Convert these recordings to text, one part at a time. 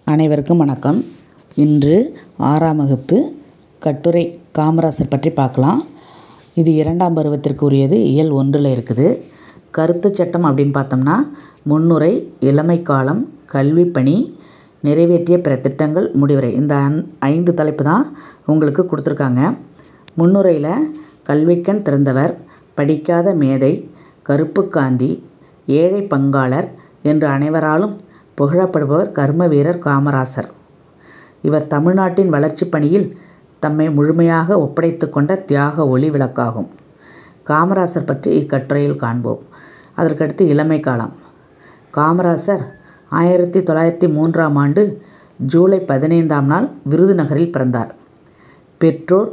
அனைவருக்கும் வணக்கம் இன்று ஆறாம் வகுப்பு கட்டுரை காமராசர் பற்றி பார்க்கலாம் இது இரண்டாம் பருவத்திற்கு உரியது இயல் ஒன்றில் இருக்குது கருத்து சட்டம் அப்படின்னு பார்த்தோம்னா முன்னுரை இளமை காலம் கல்விப்பணி நிறைவேற்றிய பிற திட்டங்கள் முடிவுரை இந்த அந் ஐந்து தலைப்பு தான் உங்களுக்கு கொடுத்துருக்காங்க முன்னுரையில் கல்விக்கண் திறந்தவர் படிக்காத மேதை கருப்பு காந்தி ஏழை பங்காளர் என்று அனைவராலும் புகழப்படுபவர் கர்ம வீரர் காமராசர் இவர் தமிழ்நாட்டின் வளர்ச்சிப் பணியில் தம்மை முழுமையாக ஒப்படைத்து கொண்ட தியாக ஒளி விளக்காகும் காமராசர் பற்றி இக்கட்டுரையில் காண்போம் அதற்கடுத்து இளமை காலம் காமராசர் ஆயிரத்தி தொள்ளாயிரத்தி மூன்றாம் ஆண்டு ஜூலை பதினைந்தாம் நாள் விருதுநகரில் பிறந்தார் பெற்றோர்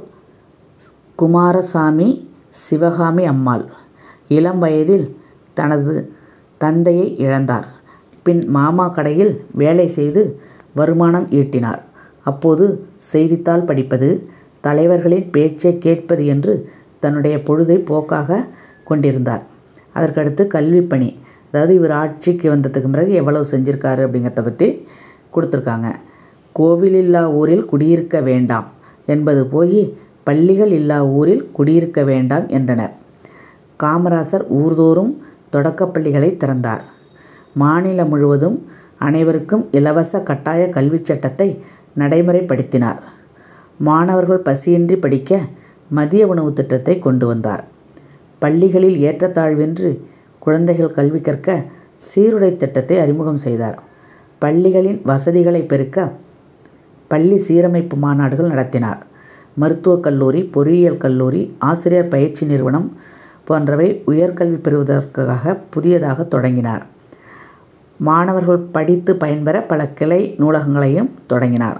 குமாரசாமி சிவகாமி அம்மாள் இளம் வயதில் தனது தந்தையை இழந்தார் பின் மாமா கடையில் வேலை செய்து வருமானம் ஈட்டினார் அப்போது செய்தித்தாள் படிப்பது தலைவர்களின் பேச்சை கேட்பது என்று தன்னுடைய பொழுதை போக்காக கொண்டிருந்தார் அதற்கடுத்து கல்விப்பணி அதாவது இவர் ஆட்சிக்கு வந்ததுக்கு பிறகு எவ்வளவு செஞ்சுருக்காரு அப்படிங்கிறத பற்றி கொடுத்துருக்காங்க கோவில் இல்லா ஊரில் குடியிருக்க வேண்டாம் என்பது போய் பள்ளிகள் இல்லா ஊரில் குடியிருக்க வேண்டாம் என்றனர் காமராசர் ஊர்தோறும் தொடக்கப்பள்ளிகளை திறந்தார் மாநிலம் முழுவதும் அனைவருக்கும் இலவச கட்டாய கல்விச் சட்டத்தை நடைமுறைப்படுத்தினார் மாணவர்கள் பசியின்றி படிக்க மதிய உணவு திட்டத்தை கொண்டு வந்தார் பள்ளிகளில் ஏற்றத்தாழ்வின்றி குழந்தைகள் கல்வி கற்க சீருடை திட்டத்தை அறிமுகம் செய்தார் பள்ளிகளின் வசதிகளை பெருக்க பள்ளி சீரமைப்பு மாநாடுகள் நடத்தினார் மருத்துவக் கல்லூரி பொறியியல் கல்லூரி ஆசிரியர் பயிற்சி நிறுவனம் போன்றவை உயர்கல்வி பெறுவதற்காக புதியதாக தொடங்கினார் மாணவர்கள் படித்து பயன்பெற பல கிளை நூலகங்களையும் தொடங்கினார்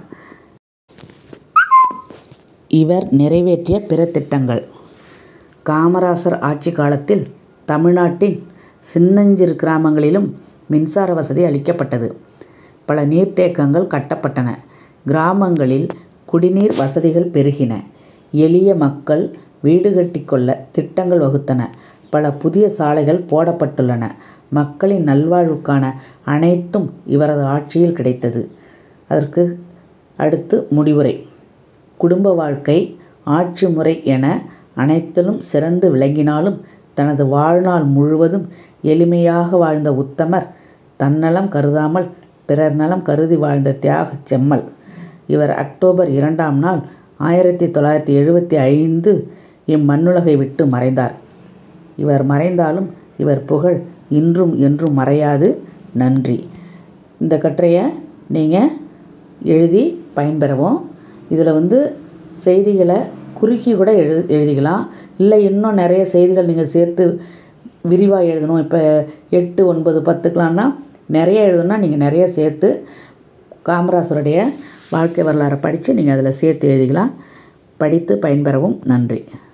இவர் நிறைவேற்றிய பிற திட்டங்கள் காமராசர் ஆட்சி காலத்தில் தமிழ்நாட்டின் சின்னஞ்சிறு கிராமங்களிலும் மின்சார வசதி அளிக்கப்பட்டது பல நீர்த்தேக்கங்கள் கட்டப்பட்டன கிராமங்களில் குடிநீர் வசதிகள் பெருகின எளிய மக்கள் வீடு கட்டிக்கொள்ள திட்டங்கள் வகுத்தன பல புதிய சாலைகள் போடப்பட்டுள்ளன மக்களின் நல்வாழ்வுக்கான அனைத்தும் இவரது ஆட்சியில் கிடைத்தது அதற்கு அடுத்து முடிவுரை குடும்ப வாழ்க்கை ஆட்சி முறை என அனைத்திலும் சிறந்து விளங்கினாலும் தனது வாழ்நாள் முழுவதும் எளிமையாக வாழ்ந்த உத்தமர் தன்னலம் கருதாமல் பிறர் நலம் கருதி வாழ்ந்த தியாகச் செம்மல் இவர் அக்டோபர் இரண்டாம் நாள் ஆயிரத்தி தொள்ளாயிரத்தி எழுபத்தி ஐந்து இம்மண்ணுலகை விட்டு மறைந்தார் இவர் மறைந்தாலும் இவர் புகழ் இன்றும் என்றும் மறையாது நன்றி இந்த கட்டுரையை நீங்கள் எழுதி பயன்பெறவும் இதில் வந்து செய்திகளை குறுக்கி கூட எழு எழுதிக்கலாம் இல்லை இன்னும் நிறைய செய்திகள் நீங்கள் சேர்த்து விரிவாக எழுதணும் இப்போ எட்டு ஒன்பது பத்துக்கலாம்னா நிறைய எழுதணும்னா நீங்கள் நிறைய சேர்த்து காமராசருடைய வாழ்க்கை வரலாறை படித்து நீங்கள் அதில் சேர்த்து எழுதிக்கலாம் படித்து பயன்பெறவும் நன்றி